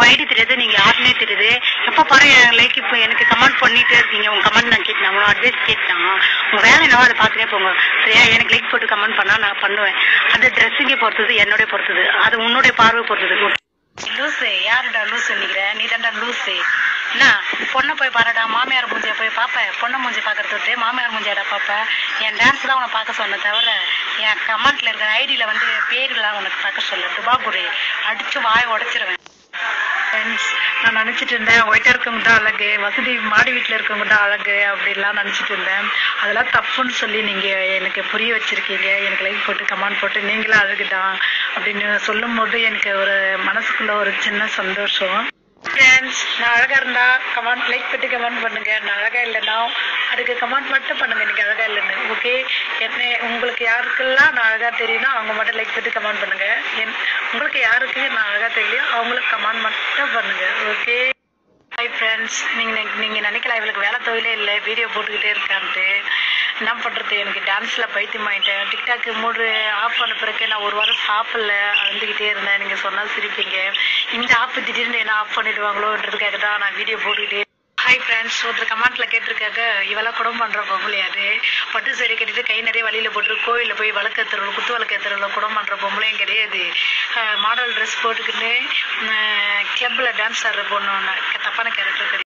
ID தெரியுது நீங்க யாருன்னே தெரியுது எப்ப பாரு என் லைக் இப்போ எனக்கு கமெண்ட் பண்ணிட்டே இருக்கீங்க உங்க கமெண்ட் நான் கேட்டேன் உங்க அட்வைஸ் கேட்டேன் உங்க வேலை என்னவோ அதை பார்த்துட்டே போங்க சரியா எனக்கு லைக் போட்டு கமெண்ட் பண்ணா நான் பண்ணுவேன் அந்த ட்ரெஸ்ஸிங்கே பொறுத்தது என்னோட பொறுத்தது அது உன்னுடைய பார்வை பொறுத்தது லூசு யாருடா லூசு நிக்கிற நீ தான்டா லூசு என்ன பொண்ணை போய் பாருடா மாமியார் மூஞ்சிய போய் பார்ப்பேன் பொண்ணை மூஞ்சி பார்க்கறது விட்டு மாமியார் மூஞ்சியாடா பார்ப்பேன் என் டான்ஸ் தான் உனக்கு பார்க்க சொன்ன தவிர என் கமெண்ட்ல இருக்கிற ஐடியில வந்து பேருலாம் உனக்கு பார்க்க சொல்ல துபாபுரி அடிச்சு வாய் உடைச்சிருவேன் Friends, நான் நினைச்சிட்டு இருந்தேன் ஒயிட்டா இருக்கவங்க தான் அழகு வசதி மாடி வீட்டுல இருக்கவங்க தான் அழகு அப்படிலாம் நினைச்சிட்டு இருந்தேன் அதெல்லாம் தப்புன்னு சொல்லி நீங்க எனக்கு புரிய வச்சிருக்கீங்க எனக்கு லைக் போட்டு கமெண்ட் போட்டு நீங்களும் அழகுதான் அப்படின்னு சொல்லும் போது எனக்கு ஒரு மனசுக்குள்ள ஒரு சின்ன சந்தோஷம் ஃப்ரெண்ட்ஸ் நான் அழகா இருந்தா கமெண்ட் லைக் போட்டு கமெண்ட் பண்ணுங்க நான் அழகா இல்லைன்னா அதுக்கு கமெண்ட் மட்டும் பண்ணுங்க நீங்க அழகா இல்லைன்னு ஓகே என்ன உங்களுக்கு யாருக்கெல்லாம் நான் அழகா தெரியும்னா அவங்க மட்டும் லைக் போட்டு கமெண்ட் பண்ணுங்க என் உங்களுக்கு யாருக்கு நான் அழகா தெரியலையோ அவங்களுக்கு கமெண்ட் மட்டும் பண்ணுங்க ஓகே ஹாய் ஃப்ரெண்ட்ஸ் நீங்கள் நீங்கள் நினைக்கலாம் இவளுக்கு வேலை தொழிலே இல்லை வீடியோ போட்டுக்கிட்டே இருக்கான்ட்டு என்ன பண்ணுறது எனக்கு டான்ஸில் பைத்தியமாயிட்டேன் டிக்டாக்கு மூடு ஆஃப் பண்ண பிறகு நான் ஒரு வாரம் சாப்பிடல அழுந்துக்கிட்டே இருந்தேன் நீங்கள் சொன்னால் சிரிப்பீங்க இந்த ஆப் திடீர்னு என்ன ஆஃப் பண்ணிடுவாங்களோன்றதுக்காக தான் நான் வீடியோ போட்டுக்கிட்டே ஹாய் ஃப்ரெண்ட்ஸ் ஒருத்தர் கமெண்ட்ல கேட்டிருக்காங்க இவெல்லாம் குடம் பண்ற பொம்பளையாது பட்டு சேரி கட்டிட்டு கை நிறைய வழியில போட்டு கோயில்ல போய் வழக்கு ஏத்துறவங்க குத்து வழக்கு ஏத்துறவங்க குடம் பண்ற பொம்பளையும் கிடையாது மாடல் ட்ரெஸ் போட்டுக்கிட்டு கிளப்ல டான்ஸ் ஆடுற பொண்ணு ஒன்று தப்பான கேரக்டர் கிடையாது